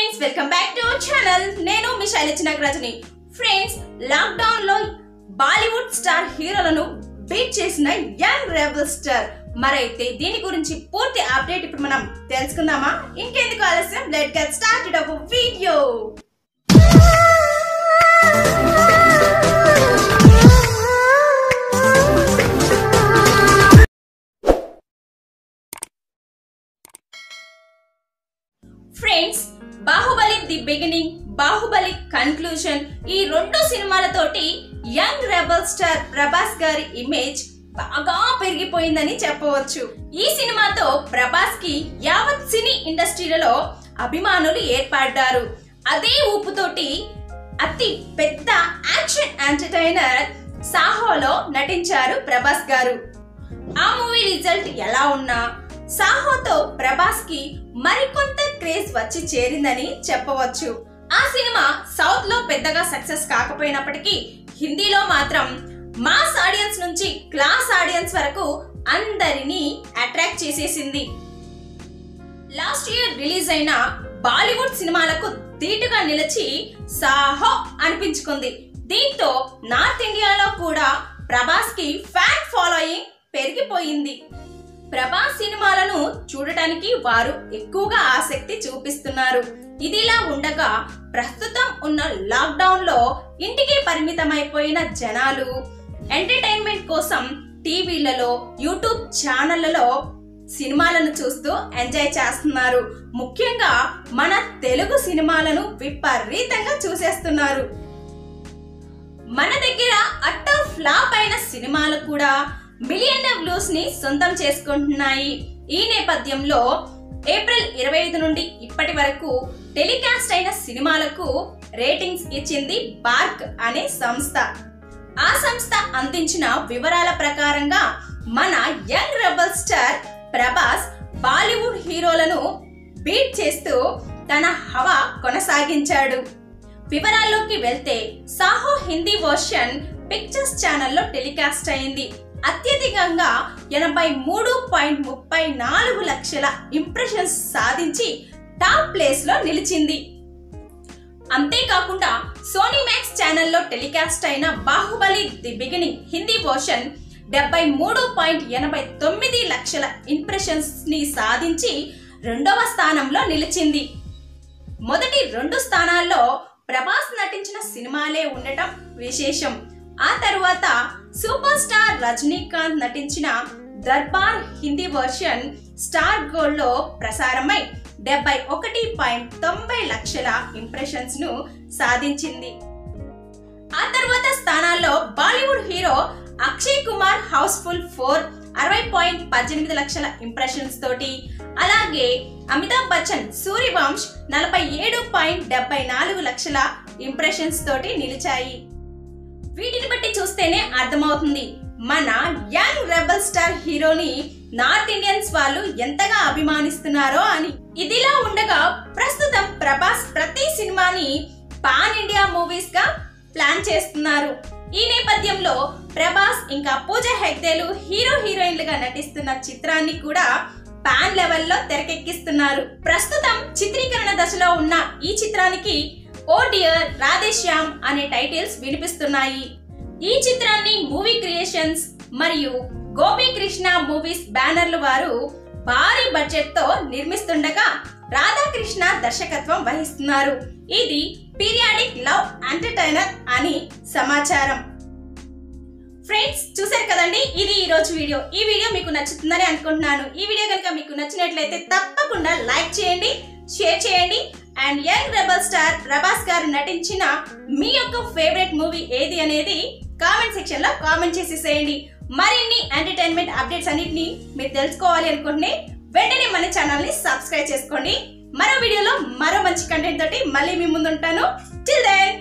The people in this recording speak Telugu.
friends welcome back to our channel నేను మీ శైలజ నాగరాజుని ఫ్రెండ్స్ లాక్ డౌన్ లో బాలీవుడ్ స్టార్ హీరోలను బీట్ చేసిన యంగ్ రెబల్ స్టార్ మరైతే దీని గురించి పూర్తి అప్డేట్ ఇప్పుడు మనం తెలుసుకుందామా ఇంకెందుకు ఆలస్యం లెట్ గెట్ స్టార్టెడ్ ఒక video friends Baahubali the beginning Baahubali conclusion ఈ రెండు సినిమాలతోటి యంగ్ రెబల్ స్టార్ ప్రభాస్ గారి ఇమేజ్ బాగా పెరిగిపోయిందని చెప్పవచ్చు ఈ సినిమాతో ప్రభాస్ కి యావత్ సినీ ఇండస్ట్రీలలో అభిమానులు ఏర్పడ్డారు అదే ఊపుతోటి అతి పెద్ద యాక్షన్ ఎంటర్టైనర్ సాహోలో నటించారు ప్రభాస్ గారు ఆ మూవీ రిజల్ట్ ఎలా ఉన్నా సాహోతో ప్రభాస్ కి మరికొంత క్రేజ్ వచ్చి చేరిందని చెప్పవచ్చు ఆ సినిమా సౌత్ లో పెద్దగా సక్సెస్ కాకపోయినప్పటికీ హిందీలో మాత్రం మాస్ ఆడియన్స్ నుంచి క్లాస్ ఆడియన్స్ వరకు అందరినీ అట్రాక్ట్ చేసేసింది లాస్ట్ ఇయర్ రిలీజ్ అయిన బాలీవుడ్ సినిమాలకు ధీటుగా నిలిచి సాహో అనిపించుకుంది దీంతో నార్త్ ఇండియాలో కూడా ప్రభాస్ కి ఫ్యాన్ ఫాలోయింగ్ పెరిగిపోయింది ప్రభాస్ సినిమాలను చూడటానికి వారు ఎక్కువగా ఆసక్తి చూపిస్తున్నారు ఇదిలా ఉండగా ప్రస్తుతం ఉన్న లాక్డౌన్ లో ఇంటికి పరిమితమైపోయిన జనాలు ఎంటర్టైన్మెంట్ కోసం టీవీలలో యూట్యూబ్ ఛానళ్లలో సినిమాలను చూస్తూ ఎంజాయ్ చేస్తున్నారు ముఖ్యంగా మన తెలుగు సినిమాలను విపరీతంగా చూసేస్తున్నారు మన దగ్గర అట్ట ఫ్లాప్ అయిన సినిమాలు కూడా మిలియన్ వ్యూస్ ని సొంతం చేసుకుంటున్నాయి ఈ నేపథ్యంలో ఏప్రిల్ ఇరవై ఐదు నుండి ఇప్పటి వరకు టెలికాస్ట్ అయిన సినిమాలకు రేటింగ్స్ ఇచ్చింది బార్క్ అనే సంస్థ ఆ సంస్థ అందించిన వివరాల ప్రకారంగా మన young rebel star Prabhas Bollywood హీరోలను బీట్ చేస్తూ తన హవా కొనసాగించాడు వివరాల్లోకి వెళ్తే సాహో హిందీ వర్షన్ పిక్చర్స్ ఛానల్లో టెలికాస్ట్ అయింది అత్యధికంగా ఎనభై మూడు పాయింట్ ముప్పై నాలుగు లక్షల ఇంప్రెషన్స్ సాధించి టాప్ ప్లేస్ లో నిలిచింది అంతేకాకుండా సోనీ మ్యాక్స్ ఛానల్లో టెలికాస్ట్ అయిన Baahubali the beginning Hindi version డెబ్బై మూడు పాయింట్ ఎనభై తొమ్మిది లక్షల ఇంప్రెషన్స్ ని సాధించి రెండవ స్థానంలో నిలిచింది మొదటి రెండు స్థానాల్లో ప్రభాస్ నటించిన సినిమాలే ఉండటం విశేషం ఆ తరువాత సూపర్ స్టార్ రజనీకాంత్ నటించిన Darbar Hindi version Star Gold లో ప్రసారమై డెబ్బై ఒకటి పాయింట్ తొంభై లక్షల ఇంప్రెషన్స్ ను సాధించింది ఆ తర్వాత స్థానాల్లో Bollywood hero Akshay Kumar Housefull four అరవై పాయింట్ పద్దెనిమిది లక్షల ఇంప్రెషన్స్ తోటి అలాగే అమితాబ్ బచ్చన్ సూర్యవంశ్ నలభై ఏడు పాయింట్ డెబ్బై నాలుగు లక్షల ఇంప్రెషన్స్ తోటి నిలిచాయి వీటిని బట్టి చూస్తేనే అర్థమవుతుంది మన యంగ్ రెబల్ స్టార్ హీరోని నార్త్ ఇండియన్స్ వాళ్ళు ఎంతగా అభిమానిస్తున్నారో అని ఇదిలా ఉండగా ప్రస్తుతం ప్రభాస్ ప్రతి సినిమాని పాన్ ఇండియా మూవీస్ గా ప్లాన్ చేస్తున్నారు ఈ నేపథ్యంలో ప్రభాస్ ఇంకా పూజ హెగ్దేలు హీరో హీరోయిన్లుగా నటిస్తున్న చిత్రాన్ని కూడా పాన్ లెవెల్లో తెరకెక్కిస్తున్నారు ప్రస్తుతం చిత్రీకరణ దశలో ఉన్న ఈ చిత్రానికి ఓ డియర్ రాధేశ్యామ్ అనే టైటిల్స్ వినిపిస్తున్నాయి ఈ చిత్రాన్ని మూవీ క్రియేషన్స్ మరియు గోపీకృష్ణ మూవీస్ బ్యానర్లు వారు భారీ బడ్జెట్ తో నిర్మిస్తుండగా రాధాకృష్ణ దర్శకత్వం వహిస్తున్నారు ఇది పీరియాడిక్ లవ్ ఎంటర్టైనర్ అని సమాచారం ఫ్రెండ్స్ చూసారు కదండి ఇది ఈ రోజు వీడియో ఈ వీడియో మీకు నచ్చుతుందని అనుకుంటున్నాను ఈ వీడియో కనుక మీకు నచ్చినట్లయితే తప్పకుండా లైక్ చేయండి షేర్ చేయండి and young rebel star Prabhas garu నటించిన మీ యొక్క ఫేవరెట్ మూవీ ఏది అనేది కామెంట్ సెక్షన్ లో కామెంట్ చేసేసేయండి మరిన్ని ఎంటర్టైన్మెంట్ అప్డేట్స్ అన్నిటిని మీరు తెలుసుకోవాలి అనుకుంటే వెంటనే మన ఛానల్ ని సబ్స్క్రైబ్ చేసుకోండి మరో వీడియోలో మరో మంచి కంటెంట్ తోటి మళ్ళీ మీ ముందు ఉంటాను టిల్ దెన్